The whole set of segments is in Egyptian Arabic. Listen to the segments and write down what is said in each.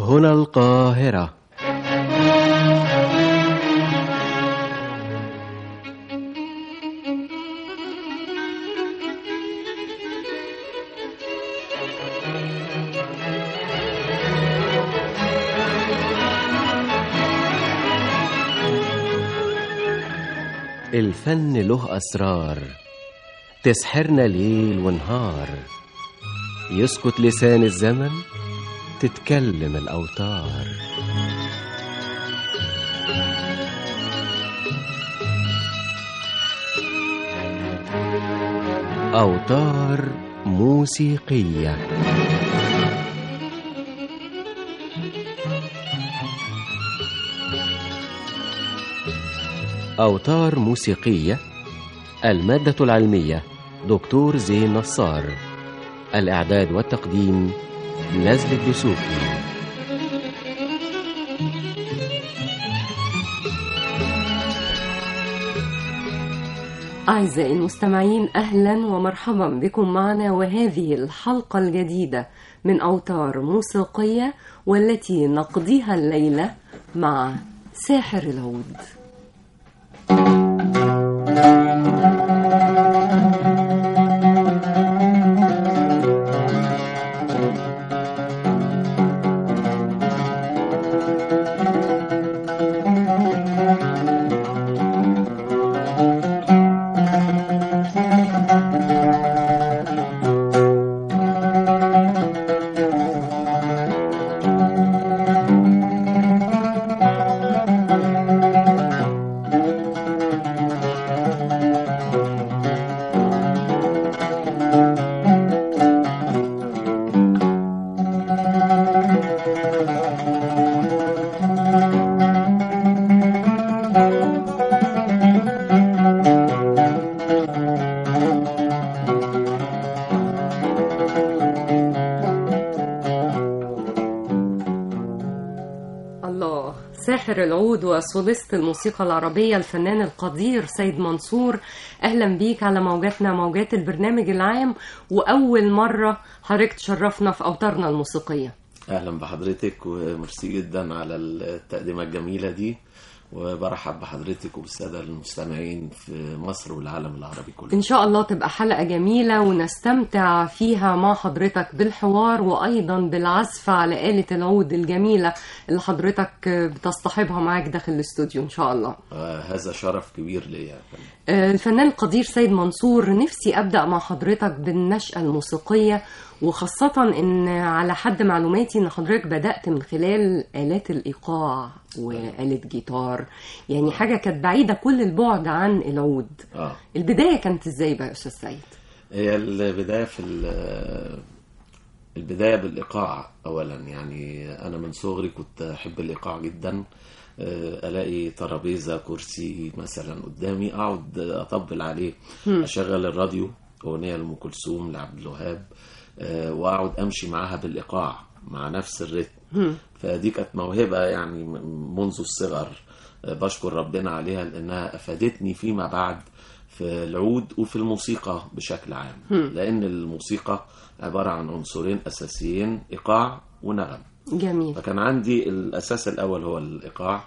هنا القاهرة الفن له أسرار تسحرنا ليل ونهار يسكت لسان الزمن تتكلم الأوتار أوتار موسيقية أوتار موسيقية المادة العلمية دكتور زين نصار الإعداد والتقديم نزل الدسوقي أعزائي المستمعين أهلا ومرحبا بكم معنا وهذه الحلقة الجديدة من أوتار موسيقية والتي نقضيها الليلة مع ساحر العود الله ساحر العود وسوليست الموسيقى العربية الفنان القدير سيد منصور أهلا بيك على موجاتنا موجات البرنامج العام وأول مرة حضرتك تشرفنا في أوتارنا الموسيقية اهلا بحضرتك وميرسي جدا على التقدمه الجميله دي وبرحب بحضرتك وبالساده المستمعين في مصر والعالم العربي كله إن شاء الله تبقى حلقة جميلة ونستمتع فيها مع حضرتك بالحوار وأيضا بالعزف على آلة العود الجميلة اللي حضرتك بتصطحبها معاك داخل الاستوديو إن شاء الله آه هذا شرف كبير ليا يا فندم. آه، الفنان القدير سيد منصور نفسي أبدأ مع حضرتك بالنشأة الموسيقية وخاصة إن على حد معلوماتي إن حضرتك بدأت من خلال آلات الإيقاع وآلة جيتار يعني حاجة كانت بعيدة كل البعد عن العود اه البداية كانت إزاي بقى يا أستاذ سيد؟ هي البدايه في ال- البدايه بالايقاع اولا يعني انا من صغري كنت احب الايقاع جدا آه، الاقي ترابيزه كرسي مثلا قدامي اقعد اطبل عليه اشغل الراديو اغنيه لام كلثوم لعبد الوهاب آه، واقعد امشي معاها بالايقاع مع نفس الريتم فدي كانت موهبه يعني م- منذ الصغر آه، بشكر ربنا عليها لانها افادتني فيما بعد في العود وفي الموسيقى بشكل عام لان الموسيقى عباره عن عنصرين اساسيين ايقاع ونغم جميل فكان عندي الاساس الاول هو الايقاع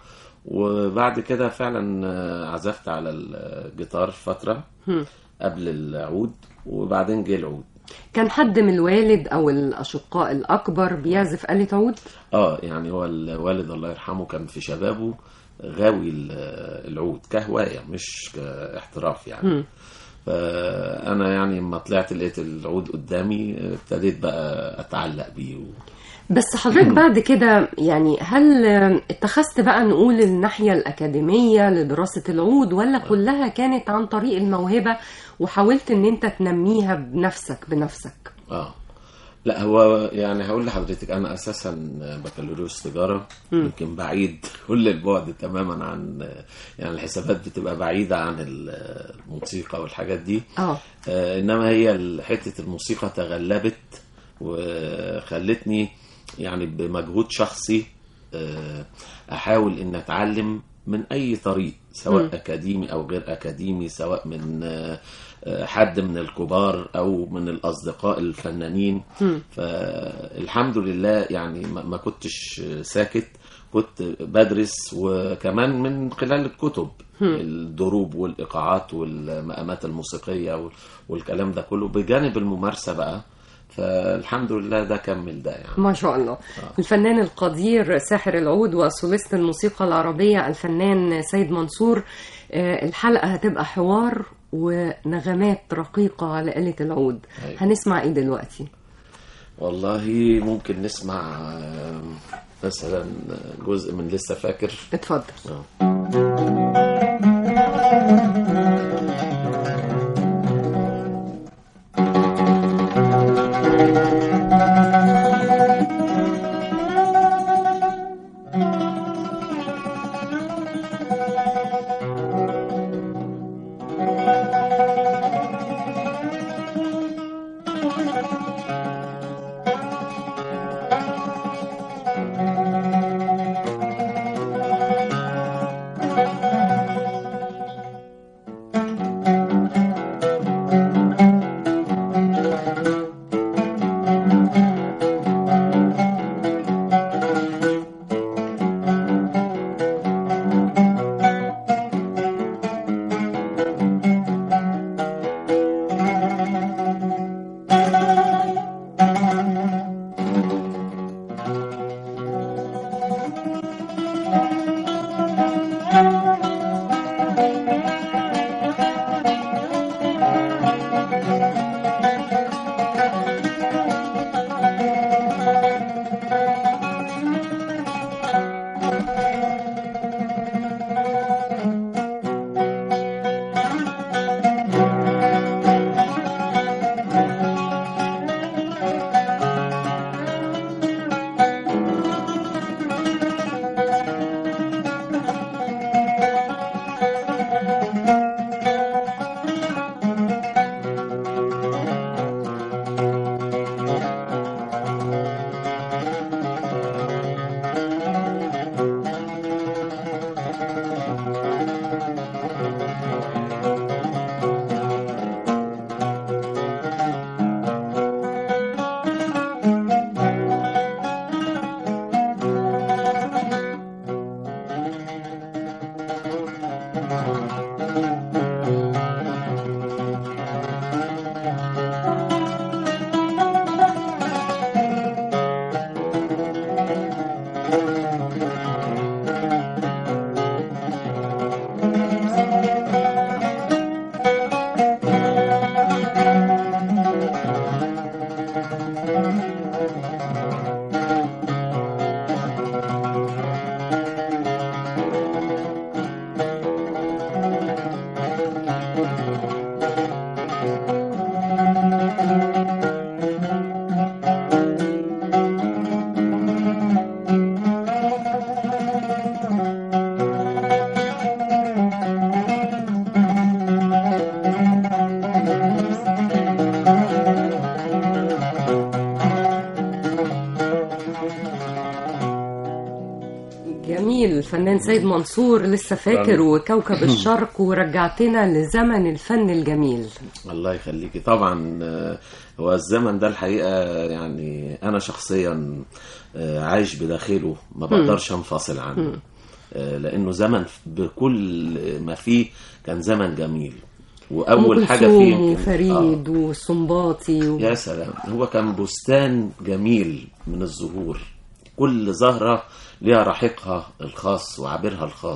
وبعد كده فعلا آه، عزفت على الجيتار فتره قبل العود وبعدين جه العود كان حد من الوالد أو الأشقاء الأكبر بيعزف آلة عود؟ اه يعني هو الوالد الله يرحمه كان في شبابه غاوي ال- العود كهوايه مش كاحتراف يعني فانا يعني لما طلعت لقيت العود قدامي ابتديت بقى اتعلق بيه و... بس حضرتك بعد كده يعني هل اتخذت بقى نقول الناحية الأكاديمية لدراسة العود ولا كلها كانت عن طريق الموهبة وحاولت ان انت تنميها بنفسك بنفسك اه لا هو يعني هقول لحضرتك انا اساسا بكالوريوس تجاره يمكن بعيد كل البعد تماما عن يعني الحسابات بتبقى بعيده عن الموسيقى والحاجات دي اه آه، انما هي ال- حته الموسيقى تغلبت وخلتني يعني بمجهود شخصي آه، احاول ان اتعلم من اي طريق سواء اكاديمي او غير اكاديمي سواء من آه، آه، حد من الكبار او من الاصدقاء الفنانين فالحمد لله يعني ما ما كنتش ساكت كنت بدرس وكمان من خلال الكتب الدروب والايقاعات والمقامات الموسيقيه وال- والكلام ده كله بجانب الممارسه بقى فالحمد لله ده كمل ده يعني ما شاء الله الفنان القدير ساحر العود وسوليست الموسيقى العربية الفنان سيد منصور آه، الحلقة هتبقى حوار ونغمات رقيقة على آلة العود أيوة. هنسمع ايه دلوقتي والله ممكن نسمع آه، مثلا جزء من لسه فاكر اتفضل آه. جميل الفنان سيد منصور لسه فاكر وكوكب الشرق ورجعتنا لزمن الفن الجميل الله يخليكي طبعا آه، هو الزمن ده الحقيقة يعني أنا شخصيا آه، عايش بداخله ما بقدرش أنفصل عنه آه، لأنه زمن بكل ما فيه كان زمن جميل أم وأول حاجة كلثوم فيه يمكن- آه. وفريد والسنباطي و... يا سلام هو كان بستان جميل من الزهور كل زهرة ليها رحيقها الخاص وعابرها الخاص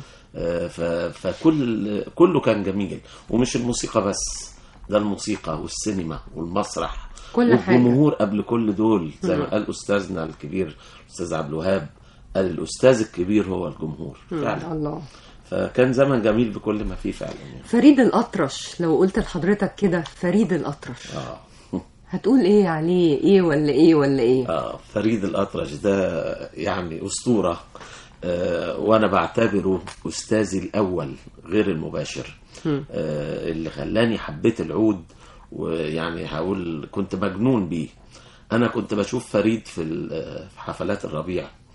آه، ف- فكل كله كان جميل ومش الموسيقى بس ده الموسيقى والسينما والمسرح كل حاجة. والجمهور قبل كل دول زي ما قال أستاذنا الكبير أستاذ عبد الوهاب قال الأستاذ الكبير هو الجمهور فعلا الله فكان زمن جميل بكل ما فيه فعلا يعني. فريد الأطرش لو قلت لحضرتك كده فريد الأطرش آه. هتقول ايه عليه ايه ولا ايه ولا ايه آه فريد الأطرش ده يعني أسطورة آه وأنا بعتبره أستاذي الأول غير المباشر آه اللي خلاني حبيت العود ويعني هقول كنت مجنون بيه أنا كنت بشوف فريد في ال- في حفلات الربيع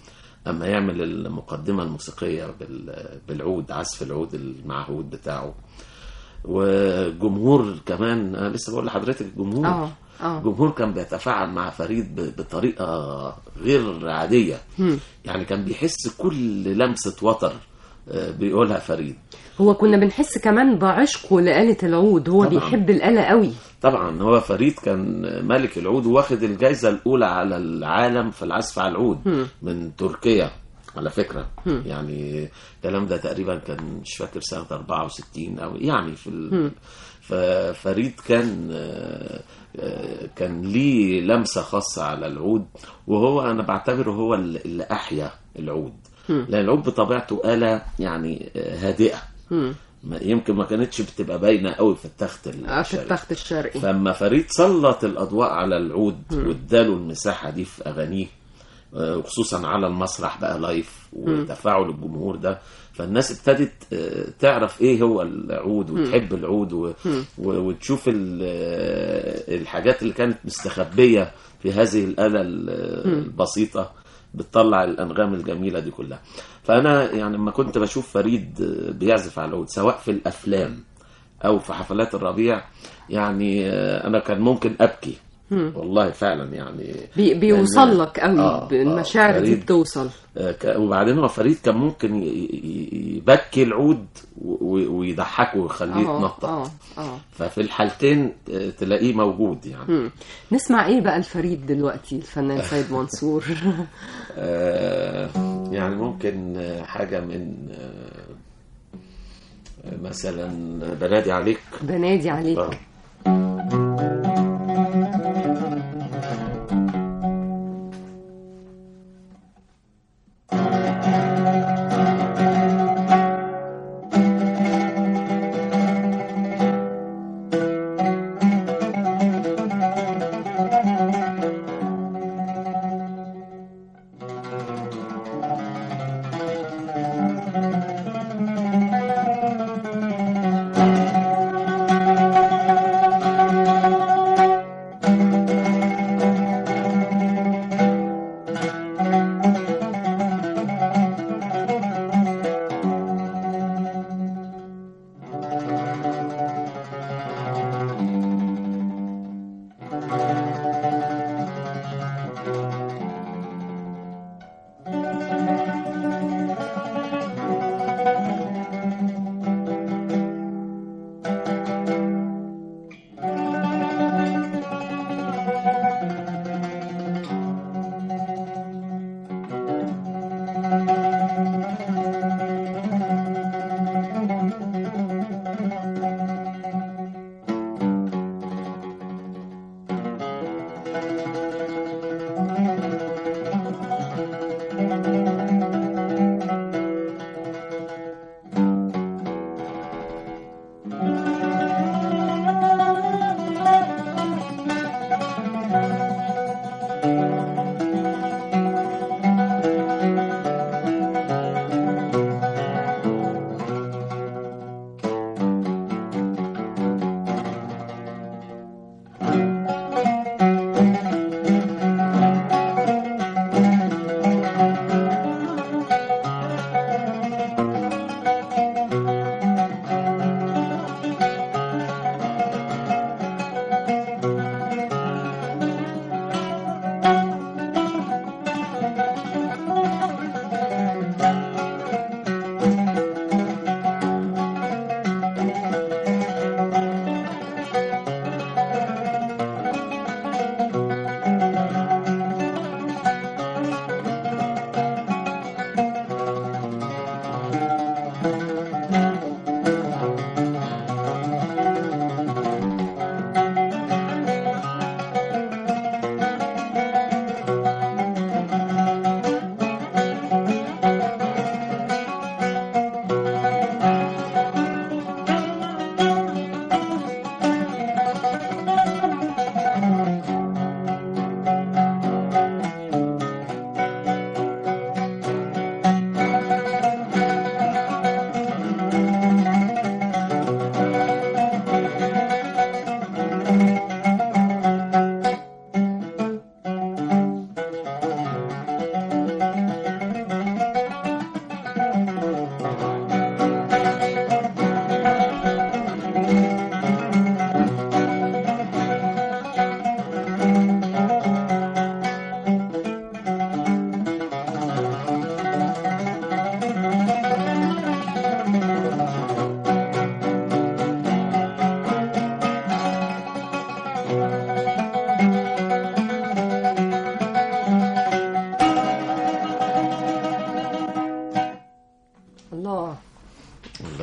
اما يعمل المقدمه الموسيقيه بال- بالعود عزف العود المعهود بتاعه وجمهور كمان انا لسه بقول لحضرتك الجمهور اه اه الجمهور كان بيتفاعل مع فريد ب- بطريقه غير عاديه يعني كان بيحس كل لمسه وتر آه، بيقولها فريد هو كنا بنحس كمان بعشقه لآلة العود هو طبعاً. بيحب الآلة قوي طبعا هو فريد كان ملك العود واخد الجائزة الأولى على العالم في العزف على العود من تركيا على فكرة يعني الكلام ده تقريبا كان مش فاكر سنة 64 أو يعني في ال... ففريد كان آه، آه، كان ليه لمسة خاصة على العود وهو أنا بعتبره هو اللي اللي أحيا العود لأن العود بطبيعته آلة يعني آه، هادئة ما- يمكن ما كانتش بتبقى باينة قوي في التخت آه، في الشرقي. التخت الشرقي فلما فريد سلط الاضواء على العود واداله المساحه دي في اغانيه آه، وخصوصا على المسرح بقى لايف وتفاعل الجمهور ده فالناس ابتدت آه، تعرف ايه هو العود وتحب العود و- و- وتشوف ال- آه، الحاجات اللي كانت مستخبيه في هذه الاله ال- البسيطه بتطلع الانغام الجميله دي كلها فانا يعني لما كنت بشوف فريد آه، بيعزف على العود سواء في الافلام او في حفلات الربيع يعني آه، انا كان ممكن ابكي والله فعلا يعني بي بيوصل لك قوي آه، المشاعر آه، دي فريد. بتوصل آه، ك- وبعدين هو فريد كان ممكن ي- ي- يبكي العود و- ويضحكه ويخليه اه يتنطط اه اه ففي الحالتين آه، تلاقيه موجود يعني مم. نسمع ايه بقى الفريد دلوقتي الفنان سيد منصور آه، يعني ممكن آه، حاجة من آه، مثلا بنادي عليك بنادي عليك آه.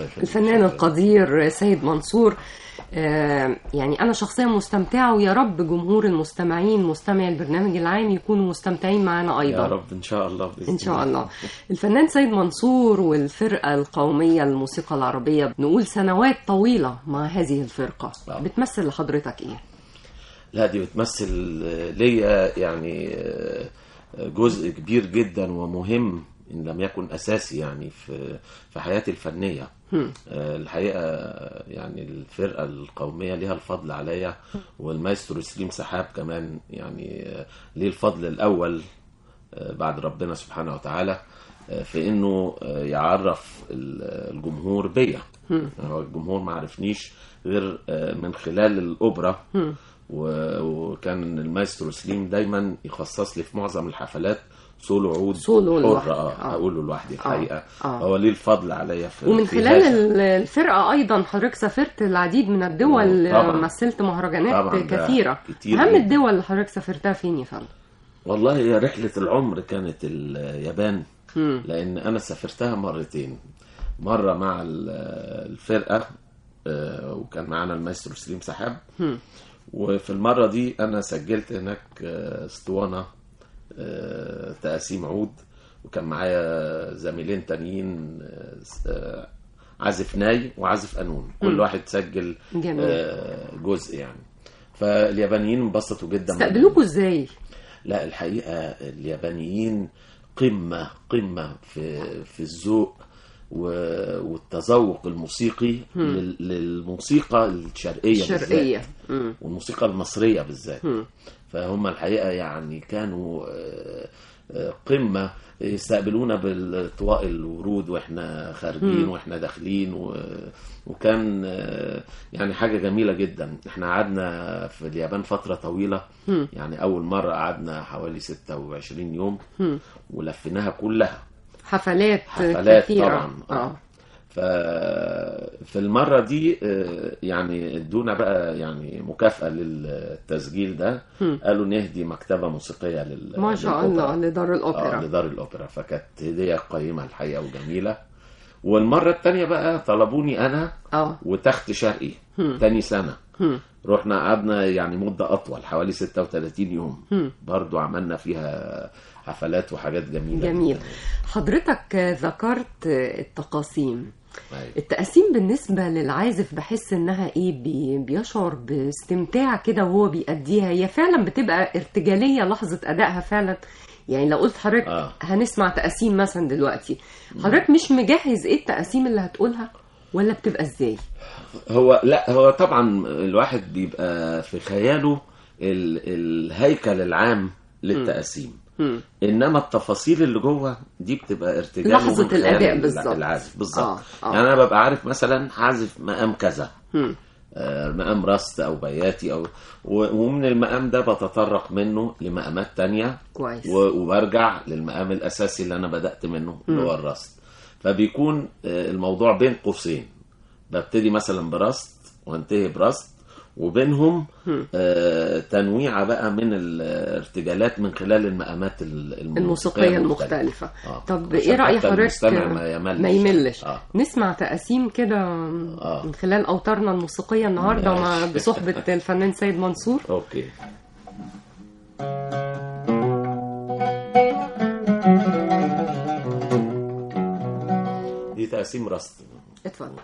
يخليك. الفنان القدير سيد منصور آه، يعني أنا شخصيا مستمتعة ويا رب جمهور المستمعين مستمعي البرنامج العام يكونوا مستمتعين معنا أيضا يا رب ان شاء الله باذن إن شاء الله الفنان سيد منصور والفرقة القومية للموسيقى العربية نقول سنوات طويلة مع هذه الفرقة آه. بتمثل لحضرتك إيه؟ لا دي بتمثل آه، ليا يعني آه، جزء كبير جدا ومهم ان لم يكن اساسي يعني في في حياتي الفنيه آه، الحقيقه آه، يعني الفرقه القوميه ليها الفضل عليا والمايسترو سليم سحاب كمان يعني آه، ليه الفضل الاول آه، بعد ربنا سبحانه وتعالى آه، في انه آه، يعرف ال- الجمهور بيا هو الجمهور ما عرفنيش غير آه، من خلال الاوبرا و- وكان المايسترو سليم دايما يخصص لي في معظم الحفلات سولو عود سولو حر لوحدك. اه آه. اقوله لوحدي الحقيقه آه. هو ليه الفضل عليا في ومن في خلال هذا. ال- الفرقة أيضا حضرتك سافرت العديد من الدول طبعاً. مثلت مهرجانات طبعاً ده كثيرة كتير أهم جداً. الدول اللي حضرتك سافرتها فين يا فندم؟ والله هي رحله العمر كانت اليابان لان انا سافرتها مرتين مره مع ال- الفرقه آه، وكان معانا المايسترو سليم سحاب وفي المره دي انا سجلت هناك آه، اسطوانه آه، تقاسيم عود وكان معايا زميلين تانيين آه، آه، عازف ناي وعازف قانون كل واحد سجل جميل. آه، جزء يعني فاليابانيين انبسطوا جدا من- استقبلوكوا إزاي؟ لا الحقيقة اليابانيين قمة قمة في في الذوق و- والتذوق الموسيقي لل- للموسيقى الشرقية الشرقية بالذات مم. والموسيقى المصرية بالذات فهم الحقيقة يعني كانوا آه، آه، قمة يستقبلونا بالطواق الورود واحنا خارجين واحنا داخلين و... وكان آه، يعني حاجة جميلة جدا احنا قعدنا في اليابان فترة طويلة يعني أول مرة قعدنا حوالي 26 يوم ولفيناها كلها حفلات, حفلات كثيرة طبعا آه. ففي المرة دي آه، يعني ادونا بقى يعني مكافأة للتسجيل ده قالوا نهدي مكتبة موسيقية لل ما شاء للأوبرا. الله لدار اه الأوبرا لدار الأوبرا فكانت هدية قيمة الحقيقة وجميلة والمرة التانية بقى طلبوني أنا اه وتخت شرقي تاني سنة رحنا قعدنا يعني مدة أطول حوالي 36 يوم برضو عملنا فيها حفلات وحاجات جميلة جميل جداً. حضرتك ذكرت التقاسيم أيوة. التقاسيم بالنسبة للعازف بحس انها ايه بي بيشعر باستمتاع كده وهو بيأديها هي فعلا بتبقى ارتجالية لحظة ادائها فعلا يعني لو قلت حضرتك آه. هنسمع تقاسيم مثلا دلوقتي حضرتك مش مجهز ايه التقاسيم اللي هتقولها ولا بتبقى ازاي هو لا هو طبعا الواحد بيبقى في خياله ال الهيكل العام للتقاسيم انما التفاصيل اللي جوه دي بتبقى ارتجال لحظة من خيال الأداء ال- بالظبط. العازف بالظبط آه، آه. يعني انا ببقى عارف مثلا هعزف مقام كذا مم. آه، مقام راست او بياتي او و- ومن المقام ده بتطرق منه لمقامات تانية كويس. و- وبرجع للمقام الاساسي اللي انا بدات منه اللي هو الراست فبيكون آه، الموضوع بين قوسين ببتدي مثلا براست وانتهي براست وبينهم آه تنويعة بقى من الارتجالات من خلال المقامات ال- الموسيقية المختلفة آه. طب عشان ايه رأي حتى حضرتك المستمع ما يملش. ما يملش آه. نسمع تقاسيم كده من خلال أوتارنا الموسيقية النهاردة مع ماشي. بصحبة الفنان سيد منصور اوكي دي تقسيم راست اتفضل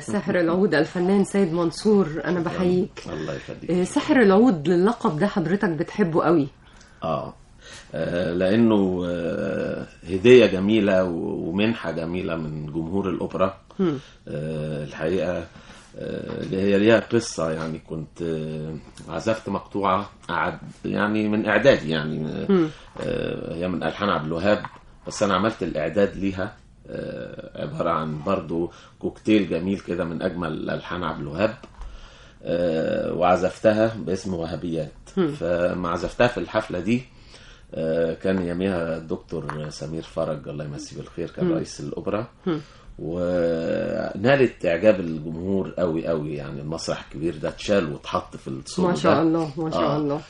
ساحر العود الفنان سيد منصور انا بحييك الله يخليك آه، ساحر العود اللقب ده حضرتك بتحبه قوي اه آه، لانه آه، هديه جميله و- ومنحه جميله من جمهور الاوبرا آه، الحقيقه آه، اللي هي ليها قصه يعني كنت آه، عزفت مقطوعه قعد يعني من اعدادي يعني آه، هي من الحان عبد الوهاب بس انا عملت الاعداد ليها آه، عباره عن برضو كوكتيل جميل كده من اجمل الحان عبد الوهاب آه، وعزفتها باسم وهابيات فما عزفتها في الحفلة دي آه، كان يوميها الدكتور سمير فرج الله يمسيه بالخير كان رئيس الأوبرا ونالت إعجاب الجمهور قوي قوي يعني المسرح الكبير ده اتشال واتحط في الصورة ما شاء الله ما شاء الله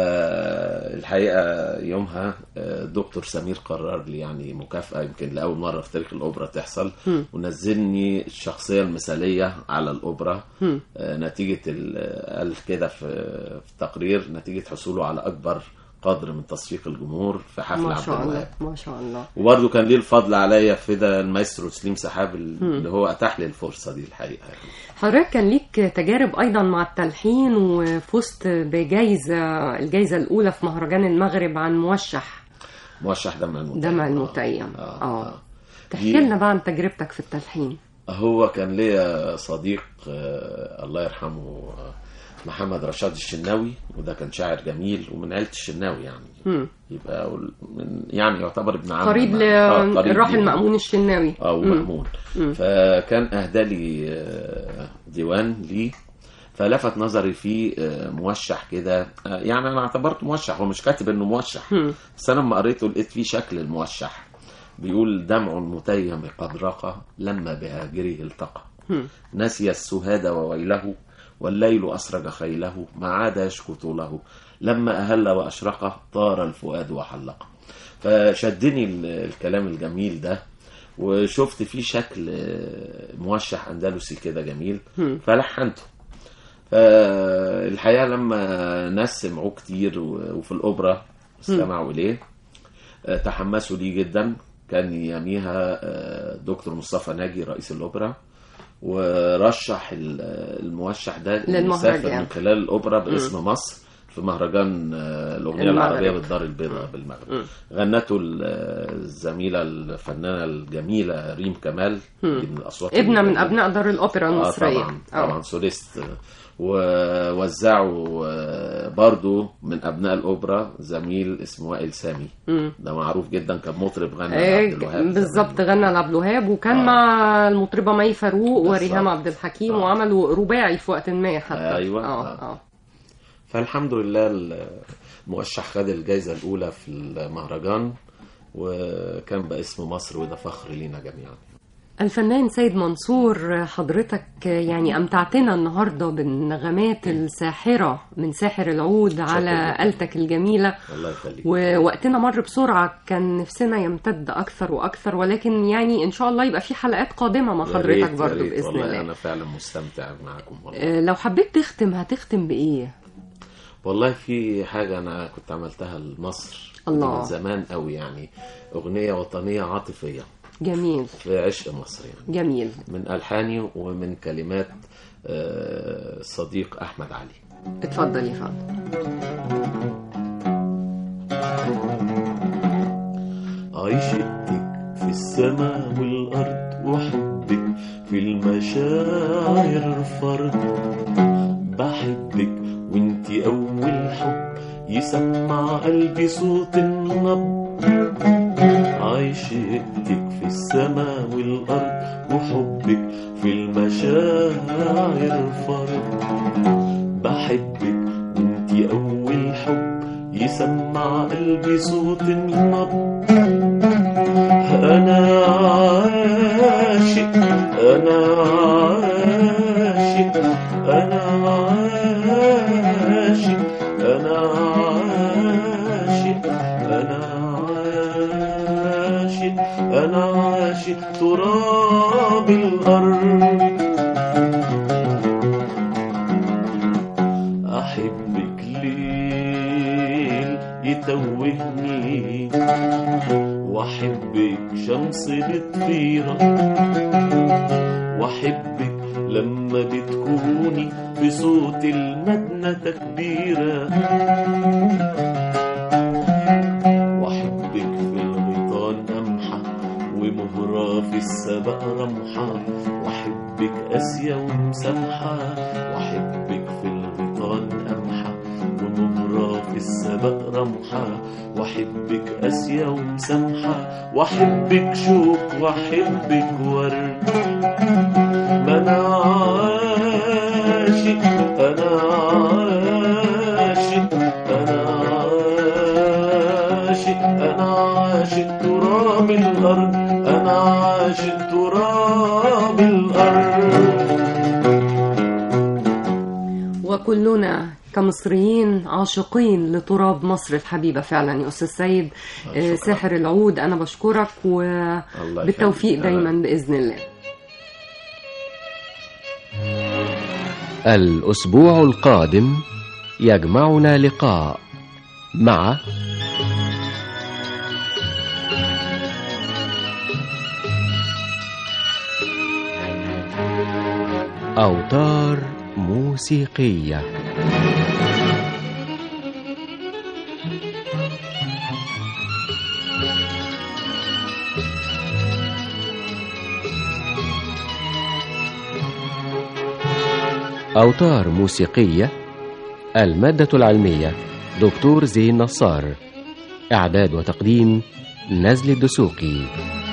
فالحقيقه يومها آه، دكتور سمير قرر لي يعني مكافاه يمكن لاول مره في تاريخ الاوبرا تحصل ونزلني الشخصيه المثاليه على الاوبرا آه، نتيجه ال- قال كده في في تقرير نتيجه حصوله على اكبر قدر من تصفيق الجمهور في حفل ما عبد شاء الله الوهاب ما شاء الله وبرضه كان ليه الفضل عليا في ده المايسترو سليم سحاب اللي هو اتاح لي الفرصه دي الحقيقه يعني. حضرتك كان ليك تجارب ايضا مع التلحين وفزت بجائزه الجائزه الاولى في مهرجان المغرب عن موشح موشح دمع المتيم دمع المتيم آه. اه آه. تحكي دي- لنا بقى عن تجربتك في التلحين هو كان ليا صديق آه، الله يرحمه آه، محمد رشاد الشناوي وده كان شاعر جميل ومن عيلة الشناوي يعني مم. يبقى ول- من يعني يعتبر ابن عم قريب آه، قريب للراحل ليه. مأمون الشناوي اه مم. ومأمون فكان اهدى لي آه، ديوان لي فلفت نظري فيه آه، موشح كده آه، يعني انا اعتبرته موشح هو مش كاتب انه موشح بس انا لما قريته لقيت فيه شكل الموشح بيقول دمع المتيم قد رقى لما بهاجره التقى نسي السهاد وويله والليل أسرج خيله ما عاد يشكو طوله لما أهل وأشرق طار الفؤاد وحلق فشدني ال- الكلام الجميل ده وشفت فيه شكل آه، موشح أندلسي كده جميل فلحنته فالحقيقة لما ناس سمعوه كتير و- وفي الأوبرا استمعوا إليه آه، تحمسوا ليه جدا كان يميها آه، دكتور مصطفى ناجي رئيس الأوبرا ورشح ال- الموشح ده إنه للمهرجان. يسافر من خلال الأوبرا باسم مصر في مهرجان آه، الأغنية المغرب. العربية بالدار البيضاء بالمغرب غنته ال- الزميلة الفنانة الجميلة ريم كمال دي من الأصوات ابنة من الجميلة. أبناء دار الأوبرا آه المصرية طبعا طبعا سوليست ووزعوا آه، برضو من ابناء الاوبرا زميل اسمه وائل سامي ده معروف جدا كان مطرب غنى إيه، عبد الوهاب بالظبط زمان. غنى لعبد الوهاب وكان آه. مع المطربة مي فاروق بالظبط. وريهام عبد الحكيم آه. وعملوا رباعي في وقت ما حتى أيوة. اه آه. اه فالحمد لله الموشح خد الجائزه الاولى في المهرجان وكان باسم مصر وده فخر لينا جميعا الفنان سيد منصور حضرتك يعني أمتعتنا النهاردة بالنغمات الساحرة من ساحر العود على جداً. آلتك الجميلة الله يخليك ووقتنا مر بسرعة كان نفسنا يمتد أكثر وأكثر ولكن يعني إن شاء الله يبقى في حلقات قادمة مع يا ريت- حضرتك يا برضو ريت بإذن والله الله انا فعلا مستمتع معاكم والله آه، لو حبيت تختم هتختم بإيه؟ والله في حاجة أنا كنت عملتها لمصر الله. من زمان قوي يعني أغنية وطنية عاطفية جميل في عشق مصر يعني جميل من ألحاني ومن كلمات آه، صديق أحمد علي اتفضل يا فندم عيشتك في السماء والأرض وحبك في المشاعر فرد بحبك وانتي أول حب يسمع قلبي صوت النبض عيشتك في السماء والأرض وحبك في المشاعر فرد بحبك وانتي أول حب يسمع قلبي صوت النبض أنا عاشق أنا عاشق أنا عاشق أنا عاشق أنا عاشق أنا عاشق تراب الأرض أحبك ليل يتوهني وأحبك شمس بتطيرة وأحبك لما بتكوني بصوت المدنة تكبيرة واحبك في الغيطان قمحة ومهرة في السبق رمحة واحبك قاسية ومسامحة واحبك في الغيطان قمحة ومهرة في السبق رمحة واحبك قاسية ومسامحة واحبك شوك واحبك ورد ما انا عاشق انا عاشق انا عاشق انا عاشق تراب الارض انا عاشق تراب الارض وكلنا كمصريين عاشقين لتراب مصر الحبيبة فعلا يا أستاذ سيد آه، ساحر العود أنا بشكرك وبالتوفيق يخليك. دايما بإذن الله الأسبوع القادم يجمعنا لقاء مع أوتار موسيقية أوتار موسيقية المادة العلمية دكتور زين نصار إعداد وتقديم نزل الدسوقي